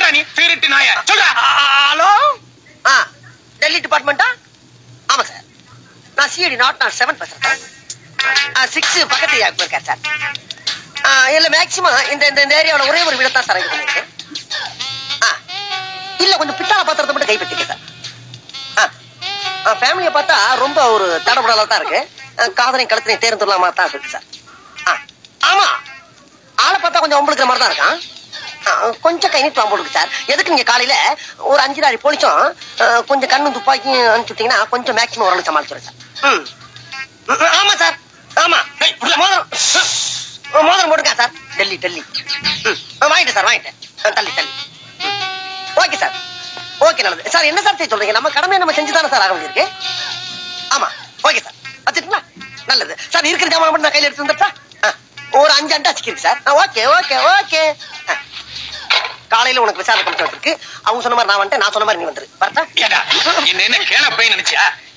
யாரா நீ திருட்டு நாய சொல்றா ஹலோ ஆ டெல்லி டிபார்ட்மெண்ட்டா ஆமா சார் நான் சிஐடி நாட் நாட் செவன் பேசுறேன் சார் சிக்ஸ் பக்கத்து ஏரியாவுக்கு போயிருக்காரு சார் ஆ, இல்ல மேக்சிமம் இந்த இந்த இந்த ஏரியாவில் ஒரே ஒரு வீடு தான் சார் இது பண்ணிருக்கு ஆ இல்ல கொஞ்சம் பித்தாள பாத்திரத்தை மட்டும் கைப்பற்றிக்க சார் ஆ ஃபேமிலியை பார்த்தா ரொம்ப ஒரு தடபுடலா தான் இருக்கு ஆ, காதலையும் கழுத்தையும் தேர்ந்துடலாமா தான் இருக்கு சார் ஆ ஆமா ஆளை பார்த்தா கொஞ்சம் ஒம்பளுக்கிற மாதிரி தான் இருக்கான் ஆ, கொஞ்சம் கை நீட்டு போடுங்க சார் எதுக்கு நீங்க காலையில ஒரு அஞ்சு நாள் போலிச்சோம் கொஞ்சம் கண்ணும் துப்பாக்கியும் அனுப்பிச்சுட்டீங்கன்னா கொஞ்சம் மேக்ஸிமம் ஓரளவு சமாளிச்சிடும் சார் ம் ம், ஆமா சார் ஆமா டேய், உள்ள. மோதிரம் ம், மோதிரம் போட்டுக்கா சார் டெல்லி டெல்லி ம், ஆ, வாங்கிட்டேன் சார் வாங்கிட்டேன் ஆ, தள்ளி தள்ளி ஓகே சார் ஓகே நல்லது சார் என்ன சார் செய்ய சொல்றீங்க நம்ம கடமையை நம்ம செஞ்சு தானே சார் ஆக வேண்டியிருக்கு ஆமா ஓகே சார் வச்சுட்டுங்களா நல்லது சார் இருக்கிற ஜாமான் மட்டும் நான் கையில எடுத்து வந்துட்டா ஒரு அஞ்சு அண்டா சிக்கிருக்கு சார் ஓகே ஓகே ஓகே காலையில உனக்கு விசாரணை கமிச்சு வச்சிருக்கு அவங்க சொன்ன மாதிரி நான் வந்துட்டேன் நான் சொன்ன மாதிரி நீ வந்துரு வரட்டா ஏடா என்ன என்ன கேன பையன் நினைச்சியா